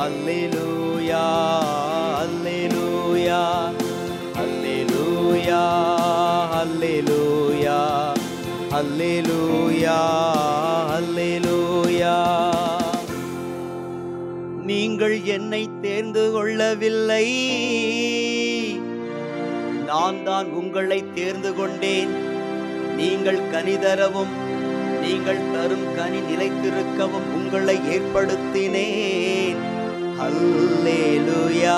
அல்லேலூயா அல்லேலூயா அல்லேலூயா அல்லேலூயா அல்லேலூயா அல்லேலூயா நீங்கள் என்னை தேர்ந்து கொள்ளவில்லை நான் தான் உங்களை தேர்ந்து கொண்டேன் நீங்கள் கனி தரவும் நீங்கள் தரும் கனி நிலைத்திருக்கவும் உங்களை ஏற்படுத்தினேன் அல்லேலூயா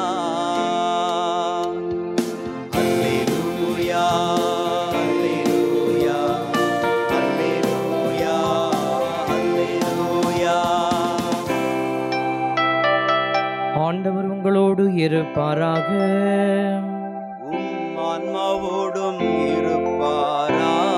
அல்லேலூயா அல்லேலூயா அல்லேலூயா அல்லேலூயா ஆண்டவர் உங்களோடு இருப்பாராக உம் ஆன்மாவோடும் இருப்பாராக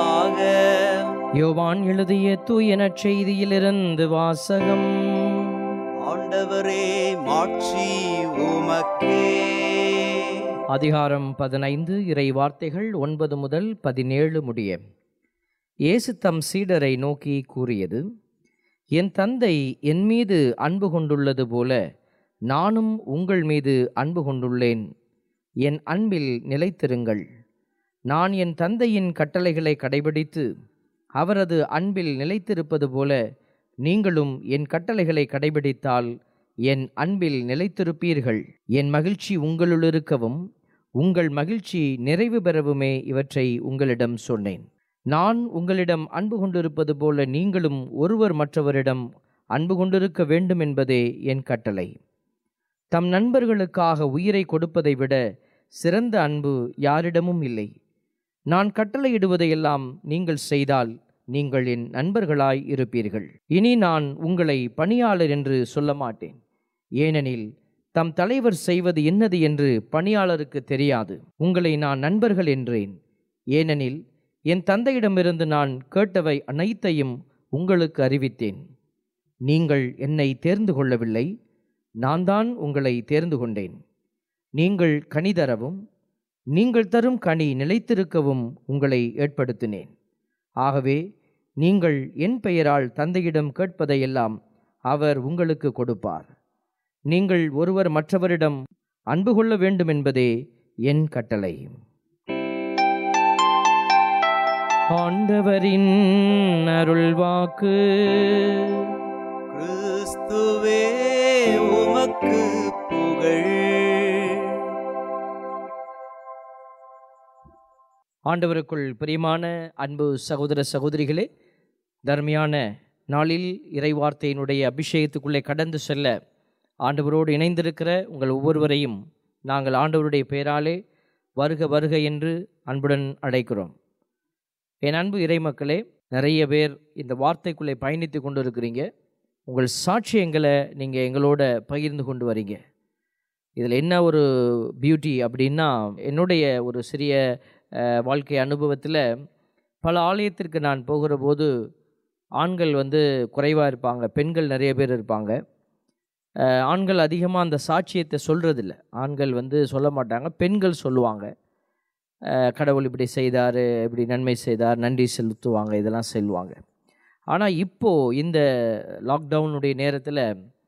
யோவான் எழுதிய தூய நற்செய்தியிலிருந்து வாசகம் ஆண்டவரே மாட்சி உமக்கே அதிகாரம் பதினைந்து இறை வார்த்தைகள் ஒன்பது முதல் பதினேழு முடிய இயேசு தம் சீடரை நோக்கி கூறியது என் தந்தை என் மீது அன்பு கொண்டுள்ளது போல நானும் உங்கள் மீது அன்பு கொண்டுள்ளேன் என் அன்பில் நிலைத்திருங்கள் நான் என் தந்தையின் கட்டளைகளை கடைபிடித்து அவரது அன்பில் நிலைத்திருப்பது போல நீங்களும் என் கட்டளைகளை கடைபிடித்தால் என் அன்பில் நிலைத்திருப்பீர்கள் என் மகிழ்ச்சி உங்களுள் இருக்கவும் உங்கள் மகிழ்ச்சி நிறைவு பெறவுமே இவற்றை உங்களிடம் சொன்னேன் நான் உங்களிடம் அன்பு கொண்டிருப்பது போல நீங்களும் ஒருவர் மற்றவரிடம் அன்பு கொண்டிருக்க வேண்டும் என்பதே என் கட்டளை தம் நண்பர்களுக்காக உயிரை கொடுப்பதை விட சிறந்த அன்பு யாரிடமும் இல்லை நான் கட்டளையிடுவதையெல்லாம் நீங்கள் செய்தால் நீங்கள் என் நண்பர்களாய் இருப்பீர்கள் இனி நான் உங்களை பணியாளர் என்று சொல்ல மாட்டேன் ஏனெனில் தம் தலைவர் செய்வது என்னது என்று பணியாளருக்கு தெரியாது உங்களை நான் நண்பர்கள் என்றேன் ஏனெனில் என் தந்தையிடமிருந்து நான் கேட்டவை அனைத்தையும் உங்களுக்கு அறிவித்தேன் நீங்கள் என்னை தேர்ந்து கொள்ளவில்லை நான் தான் உங்களை தேர்ந்து கொண்டேன் நீங்கள் கனி தரவும் நீங்கள் தரும் கனி நிலைத்திருக்கவும் உங்களை ஏற்படுத்தினேன் ஆகவே நீங்கள் என் பெயரால் தந்தையிடம் கேட்பதையெல்லாம் அவர் உங்களுக்கு கொடுப்பார் நீங்கள் ஒருவர் மற்றவரிடம் அன்பு கொள்ள வேண்டும் என்பதே என் கட்டளை ஆண்டவரின் அருள்வாக்கு கிறிஸ்துவே உமக்கு புகழ் ஆண்டவருக்குள் பிரியமான அன்பு சகோதர சகோதரிகளே தர்மையான நாளில் இறைவார்த்தையினுடைய அபிஷேகத்துக்குள்ளே கடந்து செல்ல ஆண்டவரோடு இணைந்திருக்கிற உங்கள் ஒவ்வொருவரையும் நாங்கள் ஆண்டவருடைய பெயராலே வருக வருக என்று அன்புடன் அழைக்கிறோம் என் அன்பு இறைமக்களே நிறைய பேர் இந்த வார்த்தைக்குள்ளே பயணித்து கொண்டு இருக்கிறீங்க உங்கள் சாட்சியங்களை நீங்கள் எங்களோட பகிர்ந்து கொண்டு வரீங்க இதில் என்ன ஒரு பியூட்டி அப்படின்னா என்னுடைய ஒரு சிறிய அஹ், வாழ்க்கை அனுபவத்தில் பல ஆலயத்திற்கு நான் போகிற போது ஆண்கள் வந்து குறைவாக இருப்பாங்க பெண்கள் நிறைய பேர் இருப்பாங்க அஹ், ஆண்கள் அதிகமாக அந்த சாட்சியத்தை சொல்கிறதில்ல ஆண்கள் வந்து சொல்ல மாட்டாங்க பெண்கள் சொல்லுவாங்க அஹ், கடவுள் இப்படி செய்தார் இப்படி நன்மை செய்தார் நன்றி செலுத்துவாங்க இதெல்லாம் சொல்லுவாங்க ஆனால் இப்போது இந்த லாக்டவுனுடைய நேரத்தில்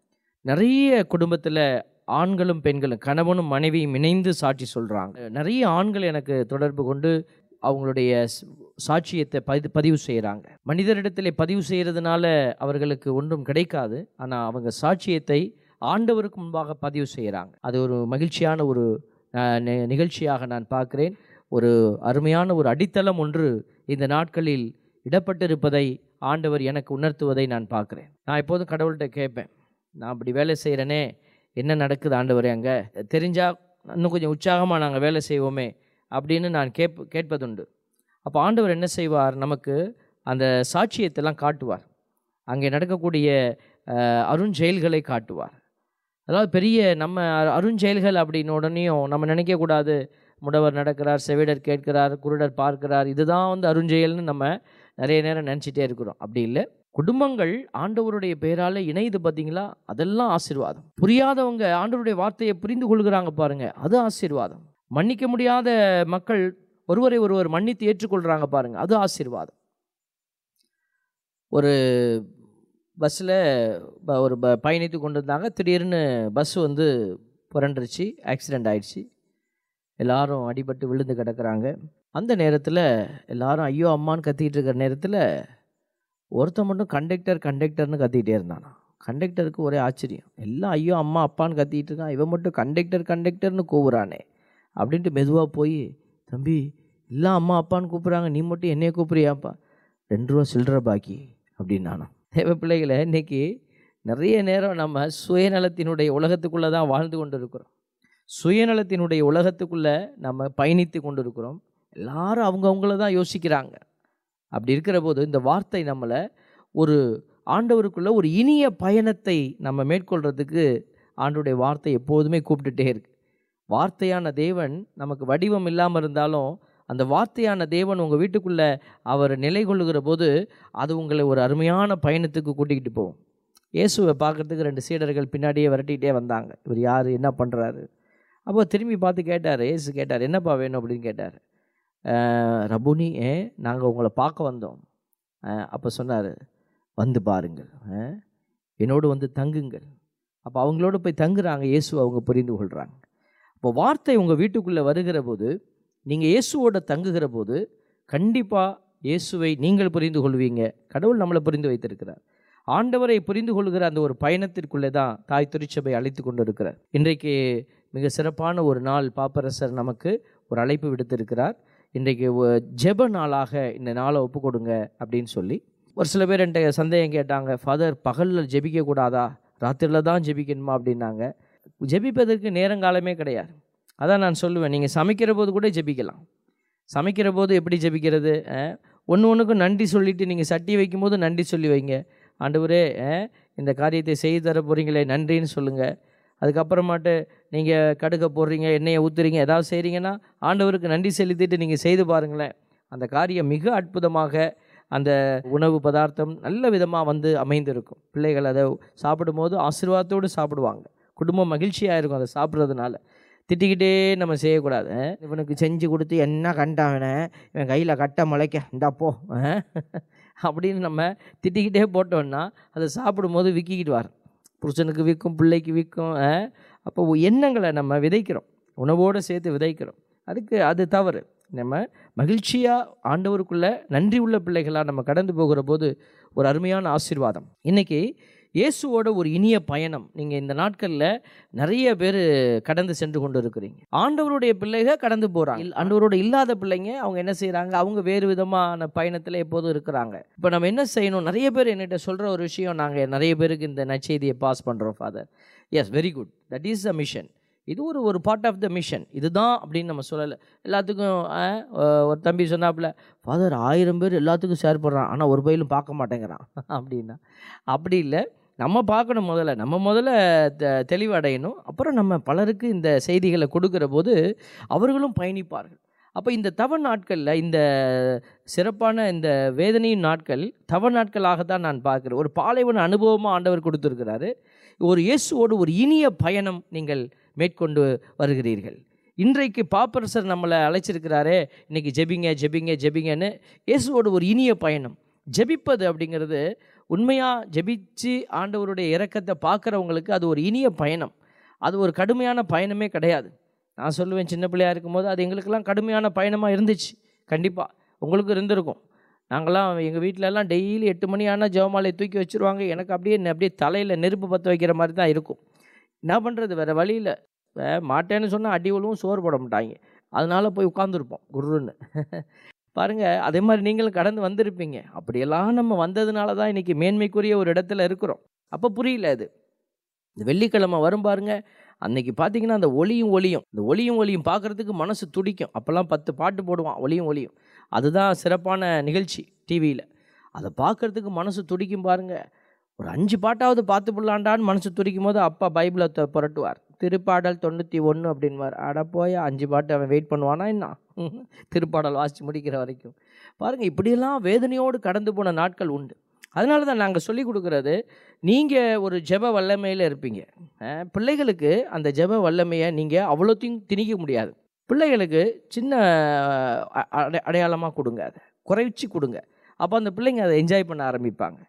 நிறைய குடும்பத்தில் ஆண்களும் பெண்களும் கணவனும் மனைவியும் இணைந்து சாட்சி சொல்கிறாங்க நிறைய ஆண்கள் எனக்கு தொடர்பு கொண்டு அவங்களுடைய ஸ்- சாட்சியத்தை பதிவு பதிவு செய்கிறாங்க மனிதரிடத்தில் பதிவு செய்கிறதுனால அவர்களுக்கு ஒன்றும் கிடைக்காது ஆனால் அவங்க சாட்சியத்தை ஆண்டவருக்கு முன்பாக பதிவு செய்கிறாங்க அது ஒரு மகிழ்ச்சியான ஒரு அஹ், நி- நிகழ்ச்சியாக நான் பார்க்கிறேன் ஒரு அருமையான ஒரு அடித்தளம் ஒன்று இந்த நாட்களில் இடப்பட்டிருப்பதை ஆண்டவர் எனக்கு உணர்த்துவதை நான் பார்க்குறேன் நான் எப்போதும் கடவுள்கிட்ட கேட்பேன் நான் அப்படி வேலை செய்கிறேனே என்ன நடக்குது ஆண்டவரே அங்கே தெரிஞ்சால் இன்னும் கொஞ்சம் உற்சாகமாக நாங்கள் வேலை செய்வோமே அப்படின்னு நான் கேப் கேட்பதுண்டு அப்போ ஆண்டவர் என்ன செய்வார் நமக்கு அந்த சாட்சியத்தெல்லாம் காட்டுவார் அங்கே நடக்கக்கூடிய அஹ், அருஞ்செயல்களை காட்டுவார் அதாவது பெரிய நம்ம அ- அருஞ்செயல்கள் அப்படின்னு உடனேயும் நம்ம நினைக்கக்கூடாது முடவர் நடக்கிறார் செவிடர் கேட்கிறார் குருடர் பார்க்கிறார் இதுதான் வந்து அருஞ்செயல்னு நம்ம நிறைய நேரம் நினச்சிட்டே இருக்கிறோம் அப்படி இல்லை குடும்பங்கள் ஆண்டவருடைய பெயரால் இணையுது பார்த்தீங்களா அதெல்லாம் ஆசீர்வாதம் புரியாதவங்க ஆண்டவருடைய வார்த்தையை புரிந்து கொள்கிறாங்க பாருங்க அது ஆசீர்வாதம் மன்னிக்க முடியாத மக்கள் ஒருவரை ஒருவர் மன்னித்து ஏற்றுக்கொள்கிறாங்க பாருங்க அது ஆசீர்வாதம் ஒரு பஸ்ஸில் ஒரு ப பயணித்து கொண்டு இருந்தாங்க திடீர்னு பஸ் வந்து புரண்டுருச்சு ஆக்சிடெண்ட் ஆயிடுச்சு எல்லாரும் அடிபட்டு விழுந்து கிடக்குறாங்க அந்த நேரத்தில் எல்லாரும் ஐயோ அம்மான்னு கத்திக்கிட்டு இருக்கிற நேரத்தில் ஒருத்தன் மட்டும் கண்டக்டர் கண்டக்டர்னு கத்திக்கிட்டே இருந்தானா கண்டக்டருக்கு ஒரே ஆச்சரியம் எல்லாம் ஐயோ அம்மா அப்பான்னு கத்திக்கிட்டு இருக்கான் இவன் மட்டும் கண்டக்டர் கண்டக்டர்னு கூவுறானே அப்படின்ட்டு மெதுவாக போய் தம்பி எல்லாம் அம்மா அப்பான்னு கூப்பிட்றாங்க நீ மட்டும் என்னைய கூப்பிட்றியாப்பா ரெண்டு ரூபா சில்லற பாக்கி அப்படின்னானா தேவ பிள்ளைகளை இன்னைக்கு நிறைய நேரம் நம்ம சுயநலத்தினுடைய உலகத்துக்குள்ளே தான் வாழ்ந்து கொண்டு இருக்கிறோம் சுயநலத்தினுடைய உலகத்துக்குள்ளே நம்ம பயணித்து கொண்டு இருக்கிறோம் எல்லாரும் அவங்கவுங்கள தான் யோசிக்கிறாங்க அப்படி இருக்கிற போது இந்த வார்த்தை நம்மளை ஒரு ஆண்டவருக்குள்ள ஒரு இனிய பயணத்தை நம்ம மேற்கொள்கிறதுக்கு ஆண்டுடைய வார்த்தை எப்போதுமே கூப்பிட்டுட்டே இருக்கு வார்த்தையான தேவன் நமக்கு வடிவம் இல்லாமல் இருந்தாலும் அந்த வார்த்தையான தேவன் உங்கள் வீட்டுக்குள்ளே அவர் நிலை கொள்ளுகிற போது அது உங்களை ஒரு அருமையான பயணத்துக்கு கூட்டிக்கிட்டு போகும் இயேசுவை பார்க்கறதுக்கு ரெண்டு சீடர்கள் பின்னாடியே விரட்டிகிட்டே வந்தாங்க இவர் யார் என்ன பண்ணுறாரு அப்போ திரும்பி பார்த்து கேட்டார் இயேசு கேட்டார் என்னப்பா வேணும் அப்படின்னு கேட்டார் "அஹ், ரபுனி ஏ நாங்கள் உங்களை பார்க்க வந்தோம் அஹ், அப்போ சொன்னார் வந்து பாருங்கள் அஹ், என்னோடு வந்து தங்குங்கள் அப்போ அவங்களோட போய் தங்குறாங்க இயேசு அவங்க புரிந்து கொள்கிறாங்க இப்போ வார்த்தை உங்கள் வீட்டுக்குள்ளே வருகிற போது நீங்கள் இயேசுவோட தங்குகிற போது கண்டிப்பாக இயேசுவை நீங்கள் புரிந்து கொள்வீங்க கடவுள் நம்மளை புரிந்து வைத்திருக்கிறார் ஆண்டவரை புரிந்து கொள்கிற அந்த ஒரு பயணத்திற்குள்ளே தான் தாய் திருச்சபை அழைத்து கொண்டு இருக்கிறார் இன்றைக்கு மிக சிறப்பான ஒரு நாள் பாப்பரசர் நமக்கு ஒரு அழைப்பு விடுத்திருக்கிறார் இன்றைக்கு ஒ- ஜெப நாளாக இந்த நாளை ஒப்பு கொடுங்க அப்படின்னு சொல்லி ஒரு சில பேர் என்கிட்ட சந்தேகம் கேட்டாங்க ஃபாதர் பகலில் ஜெபிக்க கூடாதா ராத்திரியில் தான் ஜெபிக்கணுமா அப்படின்னாங்க ஜெபிப்பதற்கு நேரங்காலமே கிடையாது அதான் நான் சொல்லுவேன் நீங்கள் சமைக்கிற போது கூட ஜெபிக்கலாம் சமைக்கிற போது எப்படி ஜெபிக்கிறது ஒன்று ஒன்றுக்கும் நன்றி சொல்லிட்டு நீங்கள் சட்டி வைக்கும்போது நன்றி சொல்லி வைங்க ஆண்டவரே அஹ், இந்த காரியத்தை செய்து தர போகிறீங்களே நன்றின்னு சொல்லுங்கள் அதுக்கப்புறமாட்டு நீங்கள் கடுக்க போடுறீங்க எண்ணெயை ஊற்றுறீங்க ஏதாவது செய்கிறீங்கன்னா ஆண்டவருக்கு நன்றி செலுத்திட்டு நீங்கள் செய்து பாருங்களேன் அந்த காரியம் மிக அற்புதமாக அந்த உணவு பதார்த்தம் நல்ல விதமாக வந்து அமைந்திருக்கும் பிள்ளைகள் அதை சாப்பிடும்போது ஆசீர்வாதத்தோடு சாப்பிடுவாங்க குடும்பம் மகிழ்ச்சியாக இருக்கும் அதை சாப்பிட்றதுனால திட்டிக்கிட்டே நம்ம செய்யக்கூடாது அஹ், இவனுக்கு செஞ்சு கொடுத்து என்ன கண்டாவனே இவன் கையில் கட்ட முளைக்க இந்தா போ அஹ், அப்படின்னு நம்ம திட்டிக்கிட்டே போட்டோம்னா அதை சாப்பிடும்போது விக்கிக்கிட்டு வரும் புருஷனுக்கு விற்கும் பிள்ளைக்கு விற்கும் அப்போ எண்ணங்களை நம்ம விதைக்கிறோம் உணவோடு சேர்த்து விதைக்கிறோம் அதுக்கு அது தவறு நம்ம மகிழ்ச்சியாக ஆண்டவருக்குள்ள நன்றி உள்ள பிள்ளைகளாக நம்ம கடந்து போகிற போது ஒரு அருமையான ஆசீர்வாதம் இன்னைக்கு இயேசுவோட ஒரு இனிய பயணம் நீங்கள் இந்த நாட்களில் நிறைய பேர் கடந்து சென்று கொண்டு இருக்கிறீங்க ஆண்டவருடைய பிள்ளைகள் கடந்து போகிறாங்க ஆண்டவரோட இல்லாத பிள்ளைங்க அவங்க என்ன செய்கிறாங்க அவங்க வேறு விதமான பயணத்தில் எப்போதும் இருக்கிறாங்க இப்போ நம்ம என்ன செய்யணும் நிறைய பேர் என்கிட்ட சொல்கிற ஒரு விஷயம் நாங்கள் நிறைய பேருக்கு இந்த நற்செய்தியை பாஸ் பண்ணுறோம் father yes very good that is the mission இது ஒரு ஒரு பார்ட் ஆஃப் த மிஷன் இதுதான் அப்படின்னு நம்ம சொல்லலை எல்லாத்துக்கும் அஹ், அஹ், ஒரு தம்பி சொன்னாப்புல ஃபாதர் ஆயிரம் பேர் எல்லாத்துக்கும் ஷேர் பண்ணுறான் ஆனால் ஒரு பயிலும் பார்க்க மாட்டேங்கிறான் அப்படின்னா அப்படி இல்லை நம்ம பார்க்கணும் முதல்ல நம்ம முதல்ல தெ தெளிவடையணும் அப்புறம் நம்ம பலருக்கு இந்த செய்திகளை கொடுக்கிற போது அவர்களும் பயணிப்பார்கள் அப்போ இந்த தவ நாட்களில் இந்த சிறப்பான இந்த வேதனையின் நாட்கள் தவ நாட்களாக தான் நான் பார்க்குறேன் ஒரு பாலைவன அனுபவமாக ஆண்டவர் கொடுத்துருக்கிறாரு ஒரு இயேசுவோடு ஒரு இனிய பயணம் நீங்கள் மேற்கொண்டு வருகிறீர்கள் இன்றைக்கு பாப்பரசர் நம்மளை அழைச்சிருக்கிறாரே இன்னைக்கு ஜெபிங்க ஜெபிங்க ஜெபிங்கன்னு இயேசுவோட ஒரு இனிய பயணம் ஜெபிப்பது அப்படிங்கிறது உண்மையாக ஜெபிச்சு ஆண்டவருடைய இரக்கத்தை பார்க்குறவங்களுக்கு அது ஒரு இனிய பயணம் அது ஒரு கடுமையான பயணமே கிடையாது நான் சொல்லுவேன் சின்ன பிள்ளையா இருக்கும்போது அது எங்களுக்கெல்லாம் கடுமையான பயணமாக இருந்துச்சு கண்டிப்பாக உங்களுக்கும் இருந்திருக்கும் நாங்களாம் எங்கள் வீட்டிலலாம் டெய்லி எட்டு மணி ஆனால் ஜெவமாலையை தூக்கி வச்சுருவாங்க எனக்கு அப்படியே நெ- அப்படியே தலையில் நெருப்பு பற்ற வைக்கிற மாதிரி தான் இருக்கும் என்ன பண்ணுறது வேறு வழியில் மாட்டேன்னு சொன்னால் அடி விழுவும் சோறு போட மாட்டாங்க அதனால போய் உட்காந்துருப்போம் குருன்னு பாருங்கள் அதே மாதிரி நீங்களும் கடந்து வந்திருப்பீங்க அப்படியெல்லாம் நம்ம வந்ததுனால தான் இன்றைக்கி மேன்மைக்குரிய ஒரு இடத்துல இருக்கிறோம் அப்போ புரியல அது இந்த வெள்ளிக்கிழமை வரும் பாருங்க அன்னைக்கு பார்த்தீங்கன்னா அந்த ஒளியும் ஒளியும் இந்த ஒளியும் ஒளியும் பார்க்குறதுக்கு மனசு துடிக்கும் அப்போல்லாம் பத்து பாட்டு போடுவான் ஒளியும் ஒளியும் அதுதான் சிறப்பான நிகழ்ச்சி டிவியில் அதை பார்க்குறதுக்கு மனசு துடிக்கும் பாருங்க ஒரு அஞ்சு பாட்டாவது பார்த்து புள்ளாண்டான்னு மனசு துடிக்கும் போது அப்பா பைபிளை த- புரட்டுவார் திருப்பாடல் தொண்ணூற்றி ஒன்று அப்படின்வார் அட போய் அஞ்சு பாட்டு அவன் வெயிட் பண்ணுவானா என்ன திருப்பாடல் வாசித்து முடிக்கிற வரைக்கும் பாருங்கள் இப்படியெல்லாம் வேதனையோடு கடந்து போன நாட்கள் உண்டு அதனால தான் நாங்கள் சொல்லி கொடுக்குறது நீங்கள் ஒரு ஜெப வல்லமையில் இருப்பீங்க அஹ், பிள்ளைகளுக்கு அந்த ஜெப வல்லமையை நீங்கள் அவ்வளோத்தையும் திணிக்க முடியாது பிள்ளைகளுக்கு சின்ன அஹ், அடை அடையாளமாக கொடுங்க அதை குறைச்சி கொடுங்க அப்போ அந்த பிள்ளைங்க அதை என்ஜாய் பண்ண ஆரம்பிப்பாங்க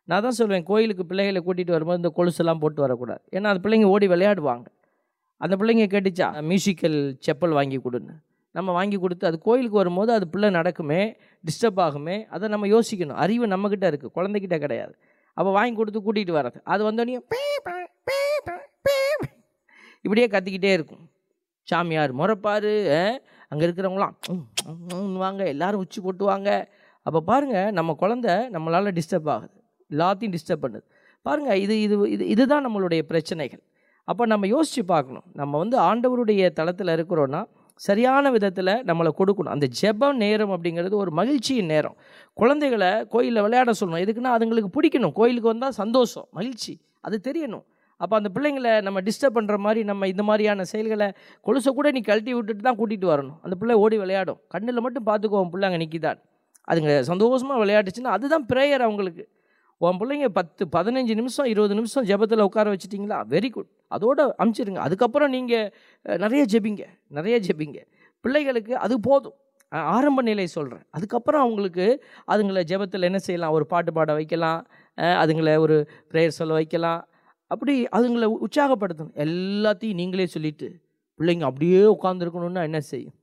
நான் தான் சொல்லுவேன் கோயிலுக்கு பிள்ளைகளை கூட்டிகிட்டு வரும்போது இந்த கொலுசெல்லாம் போட்டு வரக்கூடாது ஏன்னா அந்த பிள்ளைங்க ஓடி விளையாடுவாங்க அந்த பிள்ளைங்க கேட்டுச்சா மியூசிக்கல் செப்பல் வாங்கி கொடுன்னு நம்ம வாங்கி கொடுத்து அது கோயிலுக்கு வரும்போது அது பிள்ளை நடக்குமே டிஸ்டர்ப் ஆகுமே அதை நம்ம யோசிக்கணும் அறிவு நம்மக்கிட்ட இருக்குது குழந்தைகிட்ட கிடையாது அப்போ வாங்கி கொடுத்து கூட்டிகிட்டு வர்றது அது வந்தோடனே பே, பே, பே, பே, பே, பே. இப்படியே கத்திக்கிட்டே இருக்கும் சாமியார் முறைப்பாரு அங்கே இருக்கிறவங்களாம் ம், ம், ம் வாங்க எல்லாரும் உச்சி போட்டுவாங்க அப்போ பாருங்கள் நம்ம குழந்த நம்மளால் டிஸ்டர்ப் ஆகுது எல்லாத்தையும் டிஸ்டர்ப் பண்ணுது பாருங்கள் இது இது இது இதுதான் நம்மளுடைய பிரச்சனைகள் அப்போ நம்ம யோசித்து பார்க்கணும் நம்ம வந்து ஆண்டவருடைய தளத்தில் இருக்கிறோன்னா சரியான விதத்தில் நம்மளை கொடுக்கணும் அந்த ஜெபம் நேரம் அப்படிங்கிறது ஒரு மகிழ்ச்சியின் நேரம் குழந்தைகளை கோயிலில் விளையாட சொல்லணும் எதுக்குன்னா அதுங்களுக்கு பிடிக்கணும் கோயிலுக்கு வந்தால் சந்தோஷம் மகிழ்ச்சி அது தெரியணும் அப்போ அந்த பிள்ளைங்களை நம்ம டிஸ்டர்ப் பண்ணுற மாதிரி நம்ம இந்த மாதிரியான செயல்களை கொலுசை கூட நீ கழட்டி விட்டுட்டு தான் கூட்டிகிட்டு வரணும் அந்த பிள்ளை ஓடி விளையாடும் கண்ணில் மட்டும் பார்த்துக்கோ உன் பிள்ளை அங்கே நிற்கிதான் அதுங்க சந்தோஷமாக விளையாட்டுச்சுன்னா அதுதான் ப்ரேயர் அவங்களுக்கு உன் பிள்ளைங்க பத்து பதினஞ்சு நிமிஷம் இருபது நிமிஷம் ஜெபத்தில் உட்கார வச்சிட்டிங்களா வெரி குட் அதோட அமுச்சிடுங்க அதுக்கப்புறம் நீங்கள் நிறைய ஜெபிங்க நிறைய ஜெபிங்க பிள்ளைகளுக்கு அது போதும் அஹ், ஆரம்ப நிலை சொல்கிறேன் அதுக்கப்புறம் அவங்களுக்கு அதுங்களை ஜெபத்தில் என்ன செய்யலாம் ஒரு பாட்டு பாட வைக்கலாம் அஹ், அதுங்களை ஒரு ப்ரேயர் சொல்ல வைக்கலாம் அப்படி அதுங்களை உற்சாகப்படுத்தணும் எல்லாத்தையும் நீங்களே சொல்லிட்டு பிள்ளைங்க அப்படியே உட்காந்துருக்கணுன்னா என்ன செய்யும்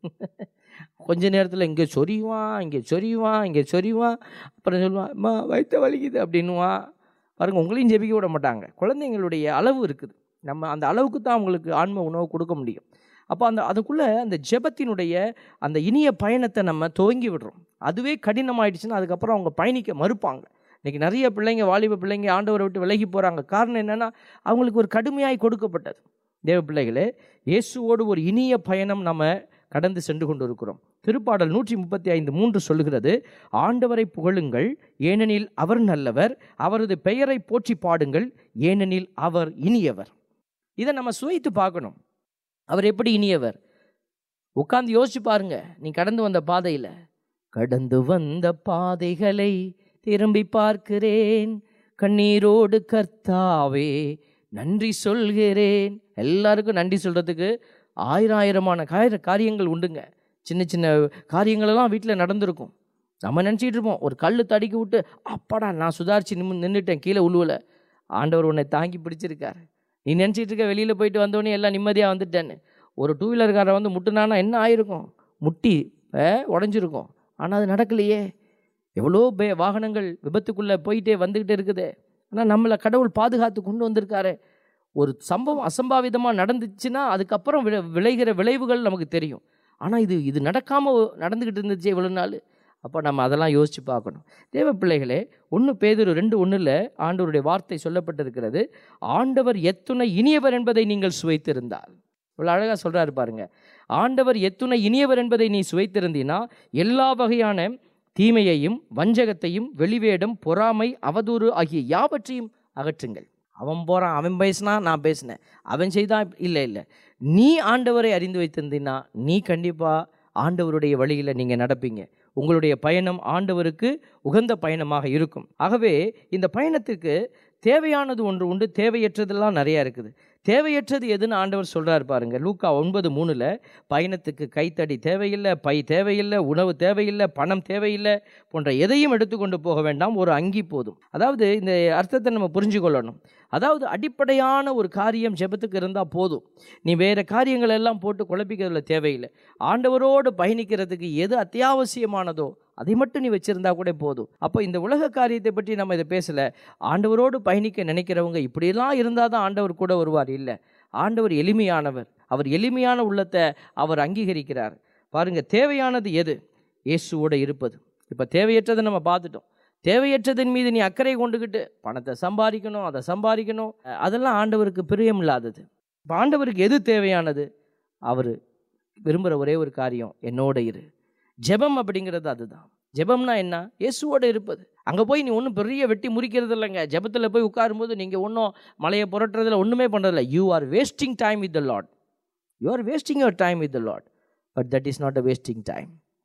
கொஞ்ச நேரத்தில் இங்கே சொரிவான் இங்கே சொரிவான் இங்கே சொரிவான் அப்புறம் சொல்லுவான் அம்மா வயிற்ற வலிக்குது அப்படின்னுவான் பாருங்க உங்களையும் ஜெபிக்க விட மாட்டாங்க குழந்தைங்களுடைய அளவு இருக்குது நம்ம அந்த அளவுக்கு தான் அவங்களுக்கு ஆன்ம உணவு கொடுக்க முடியும் அப்போ அந்த அதுக்குள்ளே அந்த ஜெபத்தினுடைய அந்த இனிய பயணத்தை நம்ம துவங்கி விடுறோம் அதுவே கடினமாயிடுச்சுன்னா அதுக்கப்புறம் அவங்க பயணிக்க மறுப்பாங்க இன்றைக்கி நிறைய பிள்ளைங்க வாலிப பிள்ளைங்க ஆண்டவரை விட்டு விலகி போகிறாங்க காரணம் என்னென்னா அவங்களுக்கு ஒரு கடுமையாய் கொடுக்கப்பட்டது தேவ பிள்ளைகளே இயேசுவோடு ஒரு இனிய பயணம் நம்ம கடந்து சென்று கொண்டு இருக்கிறோம் திருப்பாடல் நூற்றி முப்பத்தி ஐந்து மூன்று சொல்லுகிறது ஆண்டவரை புகழுங்கள் ஏனெனில் அவர் நல்லவர் அவரது பெயரை போற்றி பாடுங்கள் ஏனெனில் அவர் இனியவர் இதை நம்ம சுவைத்து பார்க்கணும் அவர் எப்படி இனியவர் உட்கார்ந்து யோசிச்சு பாருங்க நீ கடந்து வந்த பாதையில் கடந்து வந்த பாதைகளை திரும்பி பார்க்கிறேன் கண்ணீரோடு கர்த்தாவே நன்றி சொல்கிறேன் எல்லாருக்கும் நன்றி சொல்கிறதுக்கு ஆயிரம் ஆயிரமான காய காரியங்கள் உண்டுங்க சின்ன சின்ன காரியங்களெல்லாம் வீட்டில் நடந்திருக்கும் நம்ம நினச்சிட்டு இருப்போம் ஒரு கல் தடிக்கி விட்டு அப்பாடா நான் சுதாரிச்சு நின்று நின்றுட்டேன் கீழே உழுவல ஆண்டவர் உன்னை தாங்கி பிடிச்சிருக்காரு நீ நினச்சிட்டு இருக்க வெளியில் போயிட்டு வந்தோடனே எல்லாம் நிம்மதியாக வந்துட்டேன்னு ஒரு டூ வீலர்காரன் வந்து முட்டுனானா என்ன ஆயிருக்கும் முட்டி உடஞ்சிருக்கும் ஆனால் அது நடக்கலையே எவ்வளோ பே வாகனங்கள் விபத்துக்குள்ளே போயிட்டே வந்துக்கிட்டே இருக்குதே ஆனால் நம்மளை கடவுள் பாதுகாத்து கொண்டு வந்திருக்காரு ஒரு சம்பவம் அசம்பாவிதமாக நடந்துச்சுன்னா அதுக்கப்புறம் விளை விளைகிற விளைவுகள் நமக்கு தெரியும் ஆனால் இது இது நடக்காமல் நடந்துக்கிட்டு இருந்துச்சு இவ்வளோ நாள் அப்போ நம்ம அதெல்லாம் யோசித்து பார்க்கணும் தேவ பிள்ளைகளே ஒன்று பேதுரு ரெண்டு ஒன்றில் ஆண்டவருடைய வார்த்தை சொல்லப்பட்டிருக்கிறது ஆண்டவர் எத்துணை இனியவர் என்பதை நீங்கள் சுவைத்திருந்தால் இவ்வளோ அழகாக சொல்கிறாரு பாருங்க ஆண்டவர் எத்துணை இனியவர் என்பதை நீ சுவைத்திருந்தீன்னா எல்லா வகையான தீமையையும் வஞ்சகத்தையும் வெளிவேடம் பொறாமை அவதூறு ஆகிய யாவற்றையும் அகற்றுங்கள் அவன் போகிறான் அவன் பேசினா நான் பேசினேன் அவன் செய்தான் இல்லை இல்லை நீ ஆண்டவரை அறிந்து வைத்திருந்தீன்னா நீ கண்டிப்பாக ஆண்டவருடைய வழியில் நீங்கள் நடப்பீங்க உங்களுடைய பயணம் ஆண்டவருக்கு உகந்த பயணமாக இருக்கும் ஆகவே இந்த பயணத்துக்கு தேவையானது ஒன்று உண்டு தேவையற்றதெல்லாம் நிறையா இருக்குது தேவையற்றது எதுன்னு ஆண்டவர் சொல்கிறார் பாருங்க லூக்கா ஒன்பது மூணில் பயணத்துக்கு கைத்தடி தேவையில்லை பை தேவையில்லை உணவு தேவையில்லை பணம் தேவையில்லை போன்ற எதையும் எடுத்துக்கொண்டு போக வேண்டாம் ஒரு அங்கி போதும் அதாவது இந்த அர்த்தத்தை நம்ம புரிஞ்சு கொள்ளணும் அதாவது அடிப்படையான ஒரு காரியம் ஜெபத்துக்கு இருந்தால் போதும் நீ வேறு காரியங்கள் எல்லாம் போட்டு குழப்பிக்கிறதுல தேவையில்லை ஆண்டவரோடு பயணிக்கிறதுக்கு எது அத்தியாவசியமானதோ அதை மட்டும் நீ வச்சிருந்தா கூட போதும் அப்போ இந்த உலக காரியத்தை பற்றி நம்ம இதை பேசலை ஆண்டவரோடு பயணிக்க நினைக்கிறவங்க இப்படியெல்லாம் இருந்தால் தான் ஆண்டவர் கூட வருவார் இல்லை ஆண்டவர் எளிமையானவர் அவர் எளிமையான உள்ளத்தை அவர் அங்கீகரிக்கிறார் பாருங்க தேவையானது எது இயேசுவோட இருப்பது இப்போ தேவையற்றதை நம்ம பார்த்துட்டோம் தேவையற்றதன் மீது நீ அக்கறை கொண்டுக்கிட்டு பணத்தை சம்பாதிக்கணும் அதை சம்பாதிக்கணும் அதெல்லாம் ஆண்டவருக்கு பிரியம் இல்லாதது இப்போ ஆண்டவருக்கு எது தேவையானது அவர் விரும்புகிற ஒரே ஒரு காரியம் என்னோட இரு ஜெபம் அப்படிங்கிறது அதுதான் ஜெபம்னா என்ன இயேசுவோட இருப்பது அங்கே போய் நீ ஒன்றும் பெரிய வெட்டி முறிக்கிறது இல்லைங்க ஜெபத்தில் போய் உட்காரும்போது நீங்கள் ஒன்றும் மலையை புரட்டுறதில்ல ஒன்றுமே பண்ணுறதில்ல you are wasting time with the lot you are wasting your time with the lot but that is not a wasting time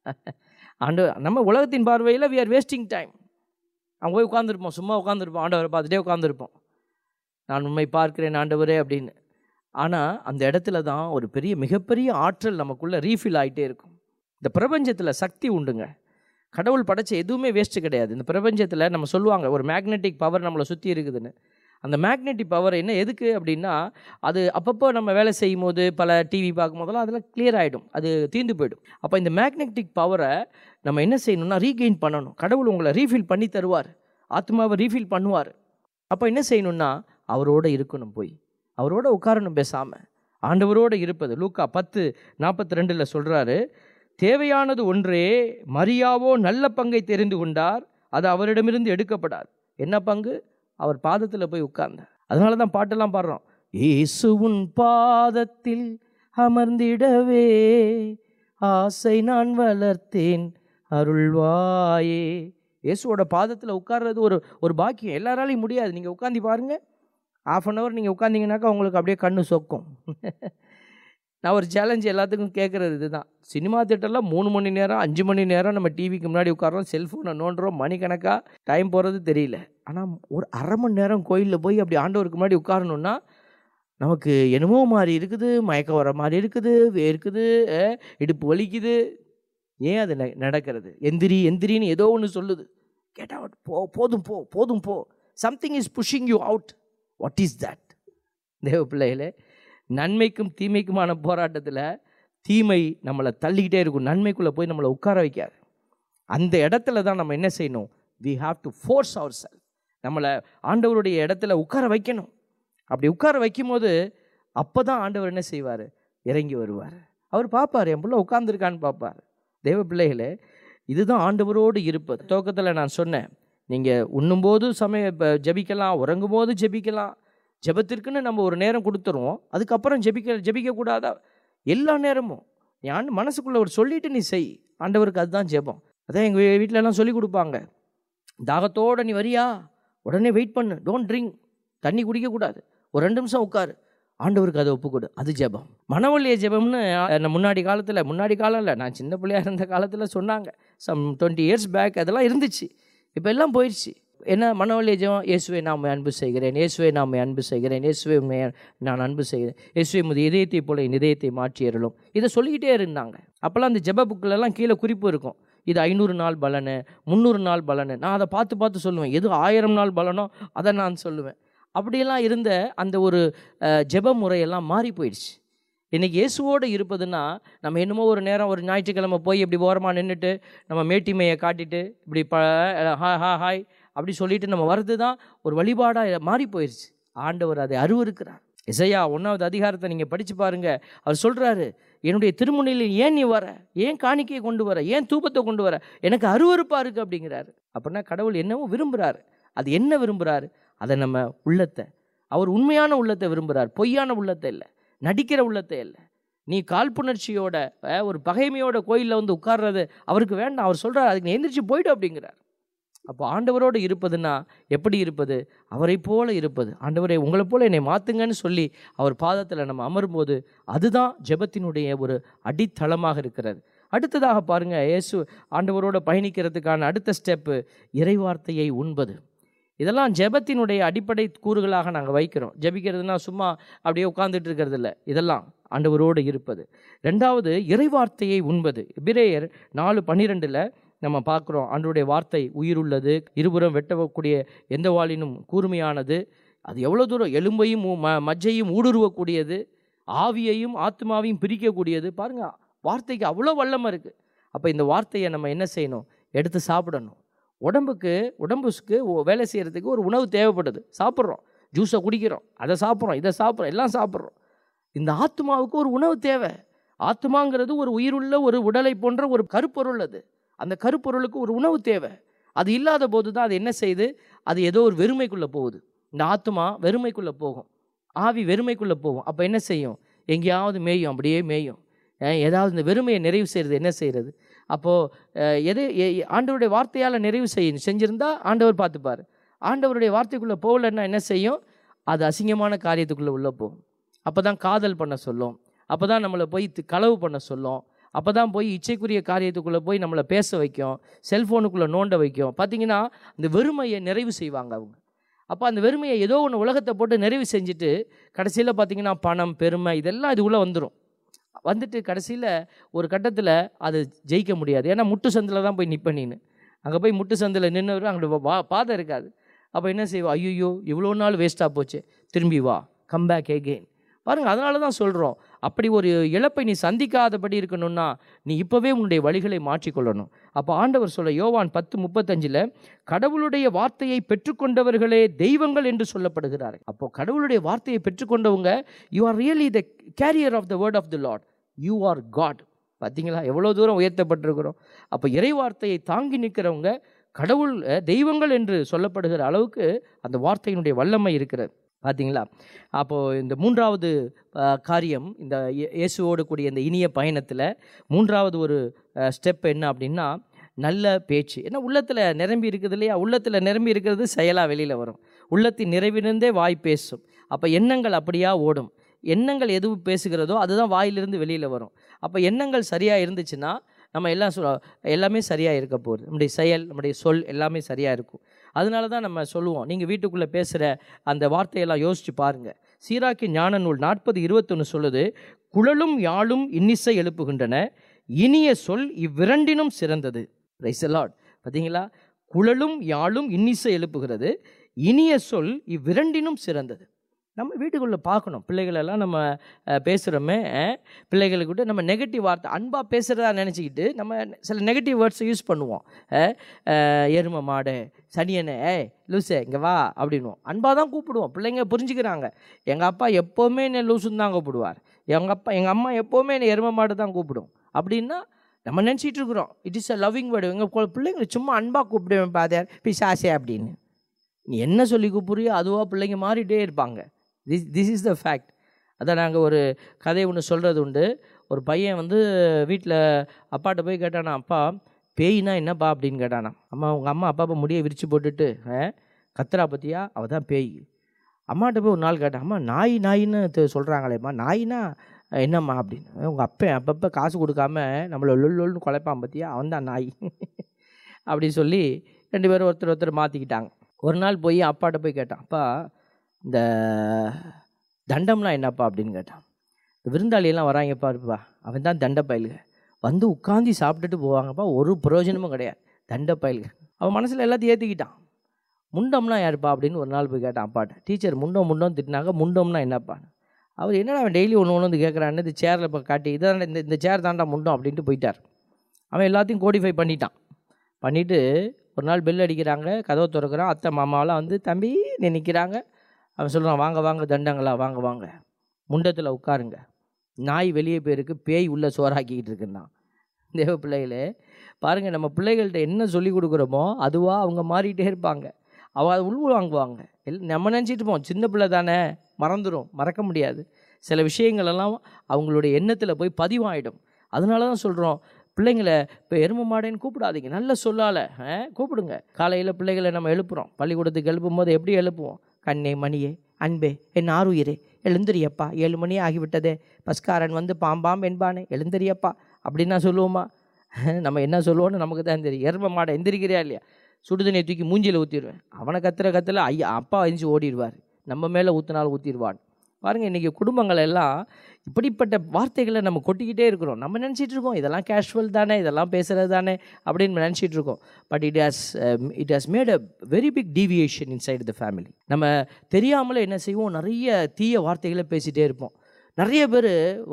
and நம்ம உலகத்தின் பார்வையில் வி ஆர் வேஸ்டிங் டைம் அங்கே போய் உட்காந்துருப்போம் சும்மா உட்காந்துருப்போம் ஆண்டவரை பார்த்துட்டே உட்காந்துருப்போம் நான் உண்மை பார்க்கிறேன் ஆண்டவரே அப்படின்னு ஆனால் அந்த இடத்துல தான் ஒரு பெரிய மிகப்பெரிய ஆற்றல் நமக்குள்ளே ரீஃபில் ஆகிட்டே இருக்கும் இந்த பிரபஞ்சத்தில் சக்தி உண்டுங்க கடவுள் படைச்ச எதுவுமே வேஸ்ட்டு கிடையாது இந்த பிரபஞ்சத்தில் நம்ம சொல்லுவாங்க ஒரு மேக்னெட்டிக் பவர் நம்மளை சுற்றி இருக்குதுன்னு அந்த மேக்னெட்டிக் பவர் என்ன எதுக்கு அப்படின்னா அது அப்பப்போ நம்ம வேலை செய்யும் போது பல டிவி பார்க்கும் போதெல்லாம் அதெல்லாம் கிளியர் ஆகிடும் அது தீர்ந்து போயிடும் அப்போ இந்த மேக்னெட்டிக் பவரை நம்ம என்ன செய்யணும்னா ரீகெயின் பண்ணணும் கடவுள் உங்களை ரீஃபில் பண்ணி தருவார் ஆத்மாவை ரீஃபில் பண்ணுவார் அப்போ என்ன செய்யணும்னா அவரோட இருக்கணும் போய் அவரோட உட்காரணும் பேசாமல் ஆண்டவரோட இருப்பது லூக்கா பத்து நாற்பத்தி ரெண்டில் சொல்கிறாரு தேவையானது ஒன்றே மரியாவோ நல்ல பங்கை தெரிந்து கொண்டார் அது அவரிடமிருந்து எடுக்கப்படாது என்ன பங்கு அவர் பாதத்தில் போய் உட்கார்ந்தார் அதனால தான் பாட்டெல்லாம் பாடுறோம் இயேசுவின் பாதத்தில் அமர்ந்திடவே ஆசை நான் வளர்த்தேன் அருள்வாயே இயேசுவோட பாதத்தில் உட்கார்றது ஒரு ஒரு பாக்கியம் எல்லாராலையும் முடியாது நீங்கள் உட்காந்து பாருங்க ஆஃப் அன் ஹவர் நீங்கள் உட்காந்திங்கனாக்கா உங்களுக்கு அப்படியே கண்ணு சொக்கும் நான் ஒரு சேலஞ்ச் எல்லாத்துக்கும் கேட்குறது இதுதான் சினிமா தேட்டரில் மூணு மணி நேரம் அஞ்சு மணி நேரம் நம்ம டிவிக்கு முன்னாடி உட்காரோம் செல்ஃபோனை நோண்டுறோம் மணிக்கணக்காக டைம் போகிறது தெரியல ஆனால் ஒரு அரை மணி நேரம் கோயிலில் போய் அப்படி ஆண்டவருக்கு முன்னாடி உட்காரணுன்னா நமக்கு என்னமோ மாதிரி இருக்குது மயக்கம் வர மாதிரி இருக்குது வேர்க்குது அஹ், இடுப்பு வலிக்குது ஏன் அது ந- நடக்கிறது எந்திரி எந்திரின்னு ஏதோ ஒன்று சொல்லுது கெட் அவுட் போ போதும் போ போதும் போ something is pushing you out what is that தேவ பிள்ளைகளே நன்மைக்கும் தீமைக்குமான போராட்டத்தில் தீமை நம்மளை தள்ளிக்கிட்டே இருக்கும் நன்மைக்குள்ளே போய் நம்மளை உட்கார வைக்காது அந்த இடத்துல தான் நம்ம என்ன செய்யணும் we have to force ourselves நம்மளை ஆண்டவருடைய இடத்துல உட்கார வைக்கணும் அப்படி உட்கார வைக்கும்போது அப்போ தான் ஆண்டவர் என்ன செய்வார் இறங்கி வருவார் அவர் பார்ப்பார் என் பிள்ளை உட்காந்துருக்கான்னு பார்ப்பார் தேவ பிள்ளைகளே இதுதான் ஆண்டவரோடு இருப்பது துவக்கத்தில் நான் சொன்னேன் நீங்கள் உண்ணும்போது சமய இப்போ ஜெபிக்கலாம் உறங்கும் போது ஜெபிக்கலாம் ஜெபத்திற்குன்னு நம்ம ஒரு நேரம் கொடுத்துருவோம் அதுக்கப்புறம் ஜெபிக்க ஜெபிக்கக்கூடாதா எல்லா நேரமும் நீ ஆண்டு மனசுக்குள்ளே ஒரு சொல்லிட்டு நீ செய் ஆண்டவருக்கு அதுதான் ஜெபம் அதான் எங்கள் வீட்டிலலாம் சொல்லி கொடுப்பாங்க தாகத்தோட நீ வரியா உடனே வெயிட் பண்ணு டோன்ட் ட்ரிங்க் தண்ணி குடிக்கக்கூடாது ஒரு ரெண்டு நிமிஷம் உட்காரு ஆண்டவருக்கு அதை ஒப்புக்கொடு அது ஜெபம் மனவழிய ஜெபம்னு அஹ், நான் முன்னாடி காலத்தில் முன்னாடி காலம் இல்லை நான் சின்ன பிள்ளையா இருந்த காலத்தில் சொன்னாங்க சம் டுவெண்ட்டி இயர்ஸ் பேக் அதெல்லாம் இருந்துச்சு இப்போ எல்லாம் போயிடுச்சு என்ன மனவழிய ஜெபம் இயேசுவை நாம் அன்பு செய்கிறேன் இயேசுவை நாம் அன்பு செய்கிறேன் இயேசுவை உம்மை நான் அன்பு செய்கிறேன் இயேசுவை முது இதயத்தை போல என் இதயத்தை மாற்றி அருளும் இதை சொல்லிக்கிட்டே இருந்தாங்க அப்போல்லாம் அந்த ஜெப புக்கிலலாம் கீழே குறிப்பு இருக்கும் இது ஐநூறு நாள் பலனு முந்நூறு நாள் பலனு நான் அதை பார்த்து பார்த்து சொல்லுவேன் எது ஆயிரம் நாள் பலனோ அதை நான் சொல்லுவேன் அப்படியெல்லாம் இருந்த அந்த ஒரு அஹ், ஜெப முறையெல்லாம் மாறி போயிடுச்சு இன்றைக்கி இயேசுவோடு இருப்பதுன்னா நம்ம என்னமோ ஒரு நேரம் ஒரு ஞாயிற்றுக்கிழமை போய் இப்படி ஓரமாக நின்றுட்டு நம்ம மேட்டிமையை காட்டிட்டு இப்படி ப ஹாய் ஹா ஹாய் அப்படி சொல்லிட்டு நம்ம வர்றது தான் ஒரு வழிபாடாக மாறி போயிடுச்சு ஆண்டவர் அதை அருவருக்கிறார் இசையா ஒன்றாவது அதிகாரத்தை நீங்கள் படித்து பாருங்க அவர் சொல்கிறாரு என்னுடைய திருமுனையில் ஏன் நீ வர ஏன் காணிக்கையை கொண்டு வர ஏன் தூபத்தை கொண்டு வர எனக்கு அருவருப்பாக இருக்குது அப்படிங்கிறாரு அப்படின்னா கடவுள் என்னவோ விரும்புகிறாரு அது என்ன விரும்புகிறாரு அதை நம்ம உள்ளத்தை அவர் உண்மையான உள்ளத்தை விரும்புகிறார் பொய்யான உள்ளத்தை இல்லை நடிக்கிற உள்ளத்தை இல்லை நீ காழ்ப்புணர்ச்சியோட அஹ், ஒரு பகைமையோட கோயிலில் வந்து உட்கார்றது அவருக்கு வேண்டாம் அவர் சொல்கிறார் அதுக்கு நீ எந்திரிச்சு போய்டு அப்படிங்கிறார் அப்போ ஆண்டவரோடு இருப்பதுன்னா எப்படி இருப்பது அவரை போல இருப்பது ஆண்டவரை உங்களை போல என்னை மாற்றுங்கன்னு சொல்லி அவர் பாதத்தில் நம்ம அமரும்போது அதுதான் ஜெபத்தினுடைய ஒரு அடித்தளமாக இருக்கிறது அடுத்ததாக பாருங்க இயேசு ஆண்டவரோட பயணிக்கிறதுக்கான அடுத்த ஸ்டெப்பு இறைவார்த்தையை உண்பது இதெல்லாம் ஜெபத்தினுடைய அடிப்படை கூறுகளாக நாங்கள் வைக்கிறோம் ஜெபிக்கிறதுனா சும்மா அப்படியே உட்கார்ந்துட்டு இருக்கிறது இல்லை இதெல்லாம் ஆண்டவரோடு இருப்பது ரெண்டாவது இறைவார்த்தையை உண்பது பிரேயர் நாலு பன்னிரெண்டில் நம்ம பார்க்குறோம் ஆண்டவருடைய வார்த்தை உயிருள்ளது இருபுறம் வெட்டக்கூடிய எந்த வாளினும் கூர்மையானது அது எவ்வளோ தூரம் எலும்பையும் ஊ- ம மஜ்ஜையும் ஊடுருவக்கூடியது ஆவியையும் ஆத்மாவையும் பிரிக்கக்கூடியது பாருங்க வார்த்தைக்கு அவ்வளோ வல்லமை இருக்குது அப்போ இந்த வார்த்தையை நம்ம என்ன செய்யணும் எடுத்து சாப்பிடணும் உடம்புக்கு உடம்புக்கு ஒ- வேலை செய்கிறதுக்கு ஒரு உணவு தேவைப்படுது சாப்பிட்றோம் ஜூஸை குடிக்கிறோம் அதை சாப்பிட்றோம் இதை சாப்பிட்றோம் எல்லாம் சாப்பிட்றோம் இந்த ஆத்மாவுக்கு ஒரு உணவு தேவை ஆத்மாங்கிறது ஒரு உயிருள்ள ஒரு உடலை போன்ற ஒரு கருப்பொருள் அது அந்த கருப்பொருளுக்கு ஒரு உணவு தேவை அது இல்லாத போது தான் அது என்ன செய்யுது அது ஏதோ ஒரு வெறுமைக்குள்ளே போகுது இந்த ஆத்மா வெறுமைக்குள்ளே போகும் ஆவி வெறுமைக்குள்ளே போகும் அப்போ என்ன செய்யும் எங்கேயாவது மேயும் அப்படியே மேயும் அஹ் ஏதாவது இந்த வெறுமையை நிறைவு செய்கிறது என்ன செய்கிறது அப்போது எது எ- எ- ஆண்டவருடைய வார்த்தையால் நிறைவு செய்ய செஞ்சிருந்தா ஆண்டவர் பார்த்துப்பார் ஆண்டவருடைய வார்த்தைக்குள்ளே போகலன்னா என்ன செய்யும் அது அசிங்கமான காரியத்துக்குள்ளே உள்ளே போகும் அப்போ தான் காதல் பண்ண சொல்லும் அப்போ தான் நம்மளை போய் தி- களவு பண்ண சொல்லும் அப்போ தான் போய் இச்சைக்குரிய காரியத்துக்குள்ளே போய் நம்மளை பேச வைக்கும் செல்ஃபோனுக்குள்ளே நோண்ட வைக்கும் பார்த்தீங்கன்னா இந்த வெறுமையை நிறைவு செய்வாங்க அவங்க அப்போ அந்த வெறுமையை ஏதோ ஒன்று உலகத்தை போட்டு நிறைவு செஞ்சுட்டு கடைசியில் பார்த்தீங்கன்னா பணம் பெருமை இதெல்லாம் இது உள்ளே வந்துடும் வந்துட்டு கடைசியில் ஒரு கட்டத்தில் அது ஜெயிக்க முடியாது ஏன்னா முட்டு சந்தில் தான் போய் நிற்ப நீனு அங்கே போய் முட்டு சந்தில் நின்னவர் அங்கே வா பாதை இருக்காது அப்போ என்ன செய்வோம் ஐயோ இவ்வளோ நாள் வேஸ்ட்டாக போச்சு திரும்பி வா கம் பேக் எகெயின் பாருங்கள் அதனால தான் சொல்கிறோம் அப்படி ஒரு இழப்பை நீ சந்திக்காதபடி இருக்கணும்னா நீ இப்போவே உன்னுடைய வழிகளை மாற்றிக்கொள்ளணும் அப்போ ஆண்டவர் சொல்ல யோவான் பத்து முப்பத்தஞ்சில் கடவுளுடைய வார்த்தையை பெற்றுக்கொண்டவர்களே தெய்வங்கள் என்று சொல்லப்படுகிறார்கள் அப்போ கடவுளுடைய வார்த்தையை பெற்றுக்கொண்டவங்க you are really the carrier of the word of the Lord you are God பார்த்தீங்களா எவ்வளோ தூரம் உயர்த்தப்பட்டிருக்கிறோம் அப்போ இறை வார்த்தையை தாங்கி நிற்கிறவங்க கடவுள் அஹ், தெய்வங்கள் என்று சொல்லப்படுகிற அளவுக்கு அந்த வார்த்தையினுடைய வல்லமை இருக்கிறது பார்த்தீங்களா அப்போது இந்த மூன்றாவது அஹ், காரியம் இந்த இயே- இயேசுவோடு கூடிய இந்த இனிய பயணத்தில் மூன்றாவது ஒரு ஸ்டெப் என்ன அப்படின்னா நல்ல பேச்சு ஏன்னா உள்ளத்தில் நிரம்பி இருக்குது இல்லையா உள்ளத்தில் நிரம்பி இருக்கிறது செயலாக வெளியில் வரும் உள்ளத்தின் நிறைவிலிருந்தே வாய் பேசும் அப்போ எண்ணங்கள் அப்படியா ஓடும் எண்ணங்கள் எது பேசுகிறதோ அதுதான் வாயிலிருந்து வெளியில் வரும் அப்போ எண்ணங்கள் சரியாக இருந்துச்சுன்னா நம்ம எல்லாம் சொ எல்லாமே சரியாக இருக்க போகுது நம்முடைய செயல் நம்முடைய சொல் எல்லாமே சரியாக இருக்கும் அதனால தான் நம்ம சொல்லுவோம் நீங்கள் வீட்டுக்குள்ளே பேசுகிற அந்த வார்த்தையெல்லாம் யோசித்து பாருங்கள் சீராக்கி ஞான நூல் நாற்பது இருபத்தொன்று சொல்லுது குழலும் யாழும் இன்னிசை எழுப்புகின்றன இனிய சொல் இவ்விரண்டினும் சிறந்தது ரைசலாட் பார்த்தீங்களா குழலும் யாழும் இன்னிசை எழுப்புகிறது இனிய சொல் இவ்விரண்டினும் சிறந்தது நம்ம வீட்டுக்குள்ளே பார்க்கணும் பிள்ளைகளெல்லாம் நம்ம அஹ், பேசுகிறோமே அஹ், பிள்ளைகளுக்கிட்ட நம்ம நெகட்டிவ் வார்த்தை அன்பாக பேசுகிறதா நினச்சிக்கிட்டு நம்ம சில நெகட்டிவ் வேர்ட்ஸை யூஸ் பண்ணுவோம் அஹ், அஹ், எருமை மாடு சனியனே ஏய் லூசே இங்கே வா அப்படின்வோம் அன்பாக தான் கூப்பிடுவோம் பிள்ளைங்க புரிஞ்சுக்கிறாங்க எங்கள் அப்பா எப்போவுமே என்னை லூசுன்னு தான் கூப்பிடுவார் எங்கள் அப்பா எங்கள் அம்மா எப்போவுமே என்னை எருமை மாடு தான் கூப்பிடும் அப்படின்னா நம்ம நினச்சிட்டு இருக்கிறோம் it is a loving word எங்கள் பிள்ளைங்களை சும்மா அன்பாக கூப்பிடுவேன் பாதார் பிசாசே அப்படின்னு நீ என்ன சொல்லி கூப்பிடுறியோ அதுவாக பிள்ளைங்க மாறிட்டே இருப்பாங்க this this is the fact அதான் நாங்கள் ஒரு கதை ஒன்று சொல்கிறது உண்டு ஒரு பையன் வந்து வீட்டில் அப்பாட்ட போய் கேட்டானா அப்பா பேய்னா என்னப்பா அப்படின்னு கேட்டானா அம்மா உங்கள் அம்மா அப்பா அப்பா முடியை விரித்து போட்டுட்டு "ஆ, கத்துறா பற்றியா அவள் தான் பேய் அம்மாட்ட போய் ஒரு நாள் கேட்டான் அம்மா நாய் நாயின்னு தெ- சொல்கிறாங்களேம்மா நாயினா அஹ், என்னம்மா அப்படின்னு உங்கள் அப்பன் அப்பப்போ காசு கொடுக்காம நம்மளை லொல் லொல்னு குலைப்பான் பற்றியா அவன் தான் நாய் அப்படி சொல்லி ரெண்டு பேரும் ஒருத்தர் ஒருத்தர் மாற்றிக்கிட்டாங்க ஒரு நாள் போய் அப்பாட்ட போய் கேட்டான் அப்பா இந்த தண்டம்லாம் என்னப்பா அப்படின்னு கேட்டான் இந்த விருந்தாளியெல்லாம் வராங்கப்பா இருப்பா அவன் தான் தண்ட பயலுக வந்து உட்காந்து சாப்பிட்டுட்டு போவாங்கப்பா ஒரு பிரயோஜனமும் கிடையாது தண்ட பயலுக அவன் மனசில் எல்லாத்தையும் ஏற்றிக்கிட்டான் முண்டம்னா யாருப்பா அப்படின்னு ஒரு நாள் போய் கேட்டான் அப்பாட்ட டீச்சர் முண்டம் முண்டம் திட்டினாங்க முண்டம்னா என்னப்பா அவர் என்னடா அவன் டெய்லி ஒன்று ஒன்று வந்து கேட்குறான்னு இந்த சேரில் இப்போ காட்டி இதான் இந்த இந்த சேர் தாண்டா முண்டம் அப்படின்ட்டு போயிட்டார் அவன் எல்லாத்தையும் கோடிஃபை பண்ணிட்டான் பண்ணிவிட்டு ஒரு நாள் பெல் அடிக்கிறாங்க கதவை திறக்கிறான் அத்தை மாமாவெல்லாம் வந்து தம்பி நீ நிற்கிறாங்க அவன் சொல்கிறான் வாங்க வாங்க தண்டங்களா வாங்க வாங்க முண்டத்தில் உட்காருங்க நாய் வெளியே போயிருக்கு பேய் உள்ள சோறாக்கிக்கிட்டு இருக்குன்னான் தேவ பிள்ளைகளே பாருங்கள் நம்ம பிள்ளைகள்கிட்ட என்ன சொல்லி கொடுக்குறோமோ அதுவாக அவங்க மாறிட்டே இருப்பாங்க அவ அதை உள் வாங்குவாங்க எல் நம்ம நினச்சிட்டு இருப்போம் சின்ன பிள்ளை தானே மறந்துடும் மறக்க முடியாது சில விஷயங்கள் எல்லாம் அவங்களுடைய எண்ணத்தில் போய் பதிவாயிடும் அதனால தான் சொல்கிறோம் பிள்ளைங்களை இப்போ எருமை மாடேன்னு கூப்பிடாதீங்க நல்ல சொல்லால் கூப்பிடுங்க காலையில் பிள்ளைகளை நம்ம எழுப்புகிறோம் பள்ளிக்கூடத்துக்கு எழுப்பும் போது எப்படி எழுப்புவோம் கண்ணே மணியே அன்பே என் ஆறுயிரே எழுந்திரியப்பா ஏழு மணி ஆகிவிட்டதே பஸ்காரன் வந்து பாம்பாம் என்பானே எழுந்திரியப்பா அப்படின்னா சொல்லுவோமா நம்ம என்ன சொல்லுவோன்னு நமக்கு தான் தெரியும் எருமை மாடை எந்திரிக்கிறியா இல்லையா சுடுதண்ணியை தூக்கி மூஞ்சியில் ஊற்றிடுவேன் அவனை கத்துற கத்துல ஐயா அப்பா எந்திரிச்சு ஓடிடுவார் நம்ம மேலே ஊற்றினாலும் ஊற்றிடுவான் பாருங்கள் இன்றைக்கி குடும்பங்கள் எல்லாம் இப்படிப்பட்ட வார்த்தைகளை நம்ம கொட்டிக்கிட்டே இருக்கிறோம் நம்ம நினச்சிட்டு இருக்கோம் இதெல்லாம் கேஷுவல் தானே இதெல்லாம் பேசுகிறது தானே அப்படின்னு நினச்சிட்டு இருக்கோம் but it has it has made a very big deviation inside the family நம்ம தெரியாமலே என்ன செய்வோம் நிறைய தீய வார்த்தைகளை பேசிகிட்டே இருப்போம் நிறைய பேர்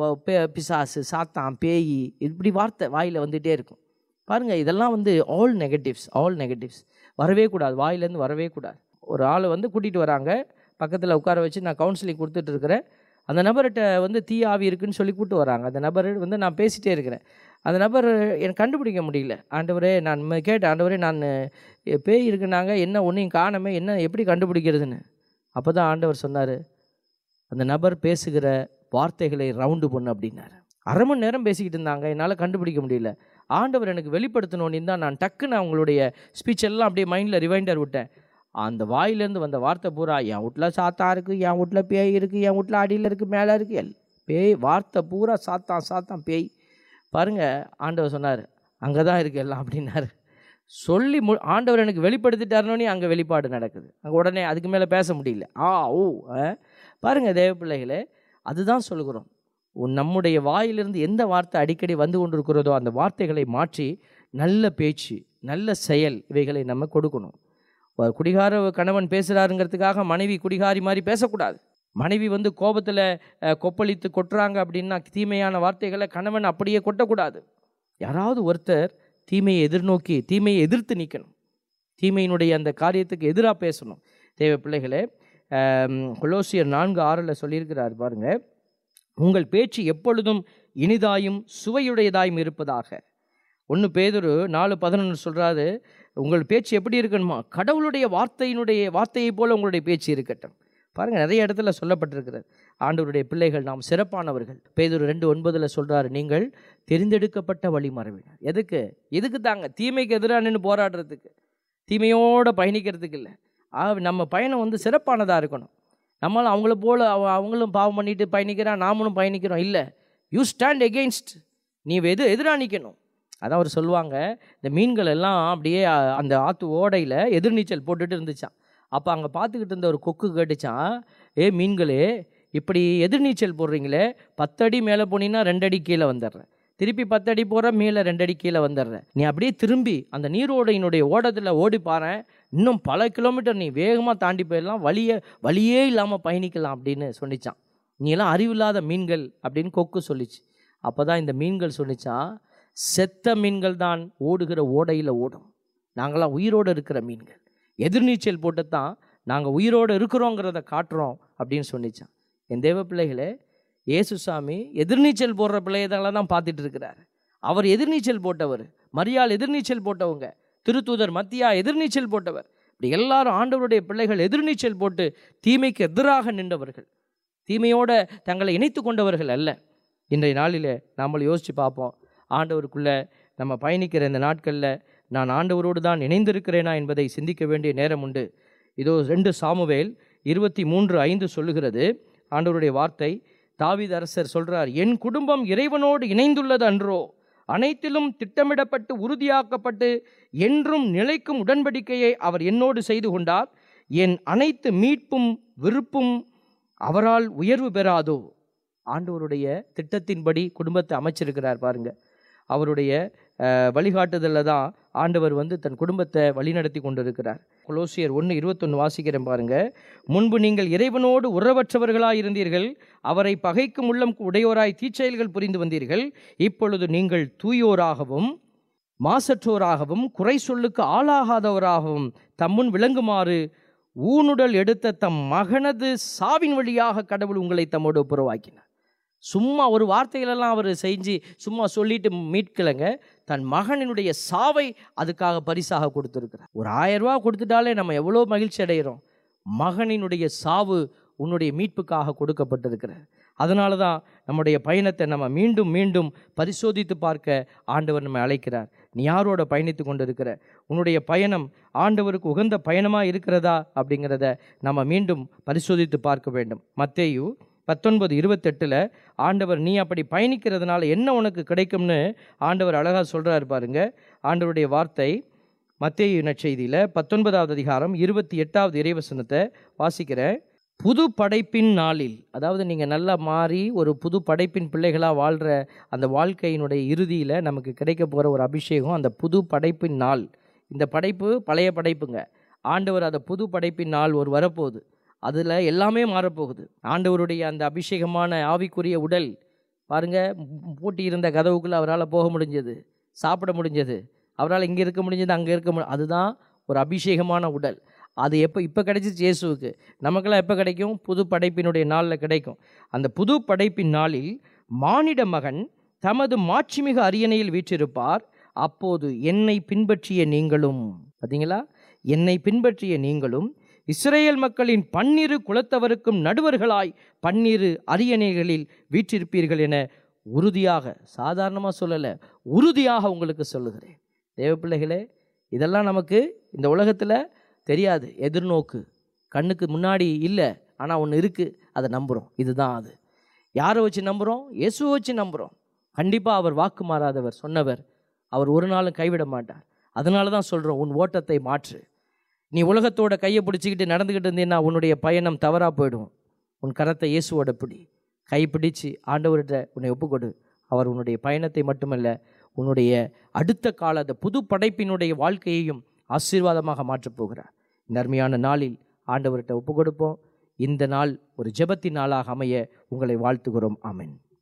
பிசாசு சாத்தான் பேய் இப்படி வார்த்தை வாயில் வந்துகிட்டே இருக்கும் பாருங்கள் இதெல்லாம் வந்து ஆல் நெகட்டிவ்ஸ் ஆல் நெகட்டிவ்ஸ் வரவே கூடாது வாயிலேருந்து வரவே கூடாது ஒரு ஆளை வந்து கூட்டிகிட்டு வராங்க பக்கத்தில் உட்கார வச்சு நான் கவுன்சிலிங் கொடுத்துட்டு இருக்கிறேன் அந்த நபர்கிட்ட வந்து தீய ஆவி இருக்குன்னு சொல்லி கூப்பிட்டு வராங்க அந்த நபர் வந்து நான் பேசிகிட்டே இருக்கிறேன் அந்த நபர் எனக்கு கண்டுபிடிக்க முடியல ஆண்டவரே நான் ம- கேட்டேன் ஆண்டவரே நான் எ, பேய் இருக்குனாங்க என்ன ஒன்றையும் காணமே என்ன எப்படி கண்டுபிடிக்கிறதுன்னு அப்போ தான் ஆண்டவர் சொன்னார் அந்த நபர் பேசுகிற வார்த்தைகளை ரவுண்டு பண்ணு அப்படின்னாரு அரை மணி நேரம் பேசிக்கிட்டு இருந்தாங்க என்னால் கண்டுபிடிக்க முடியல ஆண்டவர் எனக்கு வெளிப்படுத்தணுன்னு தான் நான் டக்குன்னு அவங்களுடைய ஸ்பீச் எல்லாம் அப்படியே மைண்டில் ரிவைண்டர் விட்டேன் அந்த வாயிலேருந்து வந்த வார்த்தை பூரா என் வீட்டில் சாத்தா இருக்குது என் வீட்டில் பேய் இருக்குது என் வீட்டில் அடியில் இருக்குது மேலே இருக்குது எல் பேய் வார்த்தை பூரா சாத்தான் சாத்தான் பேய் பாருங்கள் ஆண்டவர் சொன்னார் அங்கே தான் இருக்குது எல்லாம் அப்படின்னாரு சொல்லி மு ஆண்டவர் எனக்கு வெளிப்படுத்திட்டாருனோனே அங்கே வெளிப்பாடு நடக்குது அங்கே உடனே அதுக்கு மேலே பேச முடியல ஆ ஓ ஆ. பாருங்க தேவ பிள்ளைகளே அதுதான் சொல்லுகிறோம் உன் நம்முடைய வாயிலிருந்து எந்த வார்த்தை அடிக்கடி வந்து கொண்டிருக்கிறதோ அந்த வார்த்தைகளை மாற்றி நல்ல பேச்சு நல்ல செயல் இவைகளை நம்ம கொடுக்கணும் ஒரு குடிகார கணவன் பேசுகிறாருங்கிறதுக்காக மனைவி குடிகாரி மாதிரி பேசக்கூடாது மனைவி வந்து கோபத்தில் கொப்பளித்து கொட்டுறாங்க அப்படின்னா தீமையான வார்த்தைகளை கணவன் அப்படியே கொட்டக்கூடாது யாராவது ஒருத்தர் தீமையை எதிர்நோக்கி தீமையை எதிர்த்து நிற்கணும் தீமையினுடைய அந்த காரியத்துக்கு எதிராக பேசணும் தேவ பிள்ளைகளே ஆம், கொலோசியர் நான்கு ஆறில் சொல்லியிருக்கிறார் பாருங்க உங்கள் பேச்சு எப்பொழுதும் இனிதாயும் சுவையுடையதாயும் இருப்பதாக ஒன்று பேதுரு நாலு பதினொன்று சொல்கிறாரு உங்கள் பேச்சு எப்படி இருக்கணுமா கடவுளுடைய வார்த்தையினுடைய வார்த்தையைப் போல உங்களுடைய பேச்சு இருக்கட்டும் பாருங்கள் நிறைய இடத்துல சொல்லப்பட்டிருக்கிறது ஆண்டவருடைய பிள்ளைகள் நாம் சிறப்பானவர்கள் பேதுரு ரெண்டு ஒன்பதில் சொல்கிறாரு நீங்கள் தெரிந்தெடுக்கப்பட்ட வழிமரபினர் எதுக்கு எதுக்கு தாங்க தீமைக்கு எதிராக நின்று போராடுறதுக்கு தீமையோடு பயணிக்கிறதுக்கு இல்லை ஆக நம்ம பயணம் வந்து சிறப்பானதாக இருக்கணும் நம்மளும் அவங்கள போல் அவ அவங்களும் பாவம் பண்ணிட்டு பயணிக்கிறான் நாமளும் பயணிக்கிறோம் இல்லை யூ ஸ்டாண்ட் எகெயின்ஸ்ட் நீ எது எதிராக நிற்கணும் அதான் அவர் சொல்லுவாங்க இந்த மீன்கள் எல்லாம் அப்படியே அ- அந்த ஆற்று ஓடையில் எதிர்நீச்சல் போட்டுட்டு இருந்துச்சான் அப்போ அங்கே பார்த்துக்கிட்டு இருந்த ஒரு கொக்கு கேட்டுச்சான் ஏ மீன்களே இப்படி எதிர்நீச்சல் போடுறீங்களே பத்தடி மேலே போனீங்கன்னா ரெண்டடி கீழே வந்துடுறேன் திருப்பி பத்தடி போகிற மேலே ரெண்டடி கீழே வந்துடுறேன் நீ அப்படியே திரும்பி அந்த நீரோடையினுடைய ஓடத்தில் ஓடி பாரேன் இன்னும் பல கிலோமீட்டர் நீ வேகமாக தாண்டி போயிடலாம் வழியே வழியே இல்லாமல் பயணிக்கலாம் அப்படின்னு சொன்னிச்சான் நீ எல்லாம் அறிவில்லாத மீன்கள் அப்படின்னு கொக்கு சொல்லிச்சு அப்போ தான் இந்த மீன்கள் சொன்னிச்சான் செத்த மீன்கள் தான் ஓடுகிற ஓடையில் ஓடும் நாங்களாம் உயிரோடு இருக்கிற மீன்கள் எதிர்நீச்சல் போட்டு தான் நாங்கள் உயிரோடு இருக்கிறோங்கிறத காட்டுறோம் அப்படின்னு சொன்னிச்சான் என் தேவ பிள்ளைகளே இயேசுசாமி எதிர்நீச்சல் போடுற பிள்ளையதால தான் பார்த்துட்டு இருக்கிறார் அவர் எதிர்நீச்சல் போட்டவர் மரியாள் எதிர்நீச்சல் போட்டவங்க திருத்தூதர் மத்தியா எதிர்நீச்சல் போட்டவர் இப்படி எல்லாரும் ஆண்டவருடைய பிள்ளைகள் எதிர்நீச்சல் போட்டு தீமைக்கு எதிராக நின்றவர்கள் தீமையோட தங்களை இணைத்து கொண்டவர்கள் அல்ல இன்றைய நாளிலே நாமள் யோசித்து பார்ப்போம் ஆண்டவருக்குள்ளே நம்ம பயணிக்கிற இந்த நாட்களில் நான் ஆண்டவரோடு தான் இணைந்திருக்கிறேனா என்பதை சிந்திக்க வேண்டிய நேரம் உண்டு இதோ ரெண்டு சாமுவேல் இருபத்தி மூன்று ஐந்து சொல்லுகிறது ஆண்டவருடைய வார்த்தை தாவீது அரசர் சொல்றார் என் குடும்பம் இறைவனோடு இணைந்துள்ளது அன்றோ அனைத்திலும் திட்டமிடப்பட்டு உறுதியாக்கப்பட்டு என்றும் நிலைக்கும் உடன்படிக்கையை அவர் என்னோடு செய்து கொண்டார் என் அனைத்து மீட்பும் விருப்பும் அவரால் உயர்வு பெறாதோ ஆண்டவருடைய திட்டத்தின்படி குடும்பத்தை அமைச்சிருக்கிறார் பாருங்க அவருடைய வழிகாட்டுதலில் தான் ஆண்டவர் வந்து தன் குடும்பத்தை வழிநடத்தி கொண்டிருக்கிறார் கொலோசியர் ஒன்று இருபத்தொன்று வாசிக்கிறேன் பாருங்க முன்பு நீங்கள் இறைவனோடு உறவற்றவர்களாய் இருந்தீர்கள் அவரை பகைக்கும் உள்ளம் உடையோராய் தீச்செயல்கள் புரிந்து வந்தீர்கள் இப்பொழுது நீங்கள் தூயோராகவும் மாசற்றோராகவும் குறை சொல்லுக்கு ஆளாகாதவராகவும் தம்முன் விளங்குமாறு ஊனுடல் எடுத்த தம் மகனது சாவின் வழியாக கடவுள் உங்களை தம்மோடு ஒப்புரவாக்கினார் சும்மா ஒரு வார்த்தைகளெல்லாம் அவர் செஞ்சு சும்மா சொல்லிட்டு மீட்கலைங்க தன் மகனினுடைய சாவை அதுக்காக பரிசாக கொடுத்துருக்கிறார் ஒரு ஆயிரம் ரூபா கொடுத்துட்டாலே நம்ம எவ்வளோ மகிழ்ச்சி அடைகிறோம் மகனினுடைய சாவு உன்னுடைய மீட்புக்காக கொடுக்கப்பட்டிருக்கிறார் அதனால தான் நம்முடைய பயணத்தை நம்ம மீண்டும் மீண்டும் பரிசோதித்து பார்க்க ஆண்டவர் நம்மை அழைக்கிறார் நீ யாரோட பயணித்து கொண்டு இருக்கிற உன்னுடைய பயணம் ஆண்டவருக்கு உகந்த பயணமாக இருக்கிறதா அப்படிங்கிறத நம்ம மீண்டும் பரிசோதித்து பார்க்க வேண்டும் மத்தேயு பத்தொன்பது இருபத்தெட்டில் ஆண்டவர் நீ அப்படி பயணிக்கிறதுனால என்ன உனக்கு கிடைக்கும்னு ஆண்டவர் அழகாக சொல்கிறாரு பாருங்க ஆண்டவருடைய வார்த்தை மத்தேயு நற்செய்தியில் பத்தொன்பதாவது அதிகாரம் இருபத்தி எட்டாவது இறைவசனத்தை வாசிக்கிறேன் புது படைப்பின் நாளில் அதாவது நீங்கள் நல்லா மாறி ஒரு புது படைப்பின் பிள்ளைகளாக வாழ்கிற அந்த வாழ்க்கையினுடைய இறுதியில் நமக்கு கிடைக்க போகிற ஒரு அபிஷேகம் அந்த புது படைப்பின் நாள் இந்த படைப்பு பழைய படைப்புங்க ஆண்டவர் அந்த புது படைப்பின் நாள் ஒரு வரப்போகுது அதில் எல்லாமே மாறப்போகுது ஆண்டவருடைய அந்த அபிஷேகமான ஆவிக்குரிய உடல் பாருங்க ம், பூட்டி இருந்த கதவுக்குள்ளே அவரால் போக முடிஞ்சது சாப்பிட முடிஞ்சது அவரால் இங்கே இருக்க முடிஞ்சது அங்கே இருக்க முடியும் அதுதான் ஒரு அபிஷேகமான உடல் அது எப்போ இப்போ கிடைச்சிச்சு இயேசுவுக்கு நமக்கெல்லாம் எப்போ கிடைக்கும் புது படைப்பினுடைய நாளில் கிடைக்கும் அந்த புது படைப்பின் நாளில் மானிட மகன் தமது மாட்சிமிகு அரியணையில் வீற்றிருப்பார் அப்போது என்னை பின்பற்றிய நீங்களும் பார்த்தீங்களா என்னை பின்பற்றிய நீங்களும் இஸ்ரேல் மக்களின் பன்னிரு குலத்தவருக்கும் நடுவர்களாய் பன்னிரு அரியணைகளில் வீற்றிருப்பீர்கள் என உறுதியாக சாதாரணமாக சொல்லலை உறுதியாக உங்களுக்கு சொல்லுகிறேன் தேவ பிள்ளைகளே இதெல்லாம் நமக்கு இந்த உலகத்தில் தெரியாது எதிர்நோக்கு கண்ணுக்கு முன்னாடி இல்லை ஆனால் ஒன்று இருக்குது அதை நம்புகிறோம் இதுதான் அது யாரை வச்சு நம்புகிறோம் இயேசுவை வச்சு நம்புகிறோம் கண்டிப்பாக அவர் வாக்கு மாறாதவர் சொன்னவர் அவர் ஒரு நாளும் கைவிட மாட்டார் அதனால தான் சொல்கிறோம் உன் ஓட்டத்தை மாற்று நீ உலகத்தோட கையை பிடிச்சிக்கிட்டு நடந்துக்கிட்டு இருந்தீன்னா உன்னுடைய பயணம் தவறாக போயிடும் உன் கரத்தை இயேசுவோட பிடி கைப்பிடிச்சு ஆண்டவர்கிட்ட உன்னை ஒப்புக்கொடு அவர் உன்னுடைய பயணத்தை மட்டுமல்ல உன்னுடைய அடுத்த கால அந்த புது படைப்பினுடைய வாழ்க்கையையும் ஆசீர்வாதமாக மாற்றப் போகிறார் இந்த அருமையான நாளில் ஆண்டவர்கிட்ட ஒப்பு கொடுப்போம் இந்த நாள் ஒரு ஜெபத்தின் நாளாக அமைய உங்களை வாழ்த்துகிறோம் ஆமென்